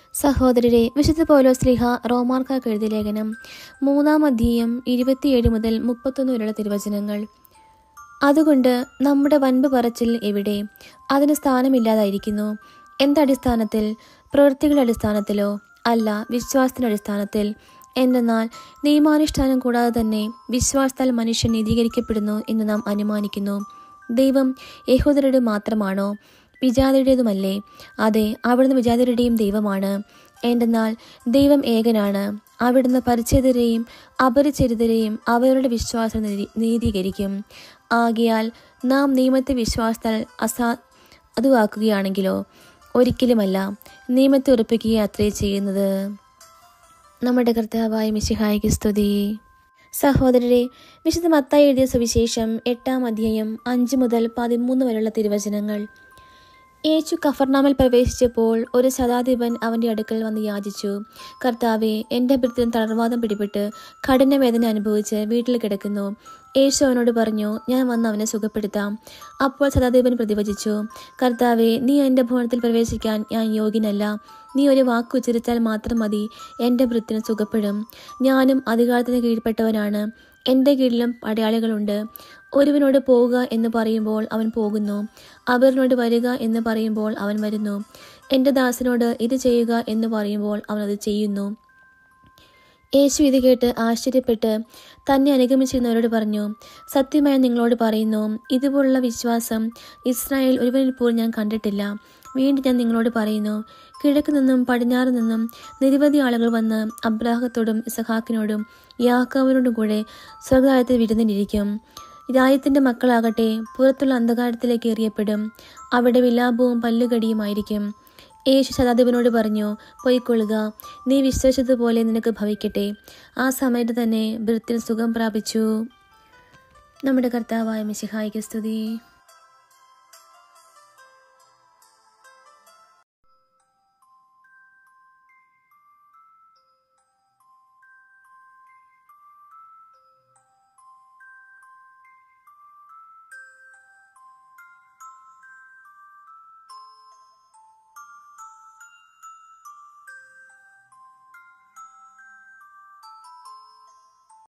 സഹോദരരെ വിശുദ്ധ പൗലോ സ്ലിഹ റോമാർക്കാർക്ക് എഴുതിയ ലേഖനം മൂന്നാം അധ്യായം ഇരുപത്തിയേഴ് മുതൽ മുപ്പത്തൊന്ന് വരെയുള്ള തിരുവചനങ്ങൾ അതുകൊണ്ട് നമ്മുടെ വൻപ് പറച്ചിൽ എവിടെ അതിന് സ്ഥാനമില്ലാതായിരിക്കുന്നു എന്തടിസ്ഥാനത്തിൽ പ്രവൃത്തികളുടെ അടിസ്ഥാനത്തിലോ അല്ല വിശ്വാസത്തിന്റെ അടിസ്ഥാനത്തിൽ എന്തെന്നാൽ നിയമാനുഷ്ഠാനം കൂടാതെ തന്നെ വിശ്വാസത്താൽ മനുഷ്യൻ നീതീകരിക്കപ്പെടുന്നു എന്ന് നാം അനുമാനിക്കുന്നു ദൈവം യഹൂദരുടെ മാത്രമാണോ വിജാതിയുടേതുമല്ലേ അതെ അവിടുന്ന് വിജാതിയുടെയും ദൈവമാണ് എന്തെന്നാൽ ദൈവം ഏകനാണ് അവിടുന്ന് പരിച്ഛേദരെയും അപരിചരിതരെയും അവരുടെ വിശ്വാസം നീതി- നീതീകരിക്കും ആകയാൽ നാം നിയമത്തെ വിശ്വാസത്താൽ അസാ അതുവാക്കുകയാണെങ്കിലോ ഒരിക്കലുമല്ല നിയമത്തെ ഉറപ്പിക്കുക അത്രേ ചെയ്യുന്നത് നമ്മുടെ കർത്താവായ മിശിഹായിക്ക് സ്തുതി സഹോദരരെ വിശുദ്ധ മത്തായി എഴുതിയ സുവിശേഷം എട്ടാം അധ്യായം അഞ്ച് മുതൽ പതിമൂന്ന് വരെയുള്ള തിരുവചനങ്ങൾ യേശു കഫർനാമിൽ പ്രവേശിച്ചപ്പോൾ ഒരു ശതാധിപൻ അവന്റെ അടുക്കൽ വന്ന് യാചിച്ചു കർത്താവെ എൻ്റെ ഭൃത്യൻ തളർവാദം പിടിപെട്ട് കഠിനവേദന അനുഭവിച്ച് വീട്ടിൽ കിടക്കുന്നു യേശു അവനോട് പറഞ്ഞു ഞാൻ വന്ന് അവനെ സുഖപ്പെടുത്താം അപ്പോൾ ശതാധിപൻ പ്രതിവചിച്ചു കർത്താവെ നീ എൻ്റെ ഭവനത്തിൽ പ്രവേശിക്കാൻ ഞാൻ യോഗ്യനല്ല നീ ഒരു വാക്ക് ഉച്ചരിച്ചാൽ മാത്രം മതി എൻ്റെ ഭൃത്തിന് സുഖപ്പെടും ഞാനും അധികാരത്തിന് കീഴ്പ്പെട്ടവനാണ് എൻ്റെ കീഴിലും പടയാളികളുണ്ട് ഒരുവനോട് പോവുക എന്ന് പറയുമ്പോൾ അവൻ പോകുന്നു അവരിനോട് വരിക എന്ന് പറയുമ്പോൾ അവൻ വരുന്നു എൻ്റെ ദാസനോട് ഇത് ചെയ്യുക എന്ന് പറയുമ്പോൾ അവൻ അത് ചെയ്യുന്നു യേശു ഇത് കേട്ട് ആശ്ചര്യപ്പെട്ട് തന്നെ അനുഗമിച്ചിരുന്നവരോട് പറഞ്ഞു സത്യമായി നിങ്ങളോട് പറയുന്നു ഇതുപോലുള്ള വിശ്വാസം ഇസ്രായേൽ ഒരുവനിൽ പോലും ഞാൻ കണ്ടിട്ടില്ല വീണ്ടും ഞാൻ നിങ്ങളോട് പറയുന്നു കിഴക്ക് നിന്നും പടിഞ്ഞാറ് നിന്നും നിരവധി ആളുകൾ വന്ന് അബ്രാഹത്തോടും ഇസഹാക്കിനോടും യാക്കോവിനോടും കൂടെ സ്വർഗാലയത്തിൽ വിരുന്നിരിക്കും രാജ്യത്തിന്റെ മക്കളാകട്ടെ പുറത്തുള്ള അന്ധകാരത്തിലേക്ക് എറിയപ്പെടും അവിടെ വിലാപവും പല്ലുകടിയുമായിരിക്കും യേശു ശതാധിപനോട് പറഞ്ഞു പൊയ്ക്കൊള്ളുക നീ വിശ്വസിച്ചതുപോലെ നിനക്ക് ഭവിക്കട്ടെ ആ സമയത്ത് തന്നെ വൃത്തിൽ സുഖം പ്രാപിച്ചു നമ്മുടെ കർത്താവായ മിശിഹായിക്ക് സ്തുതി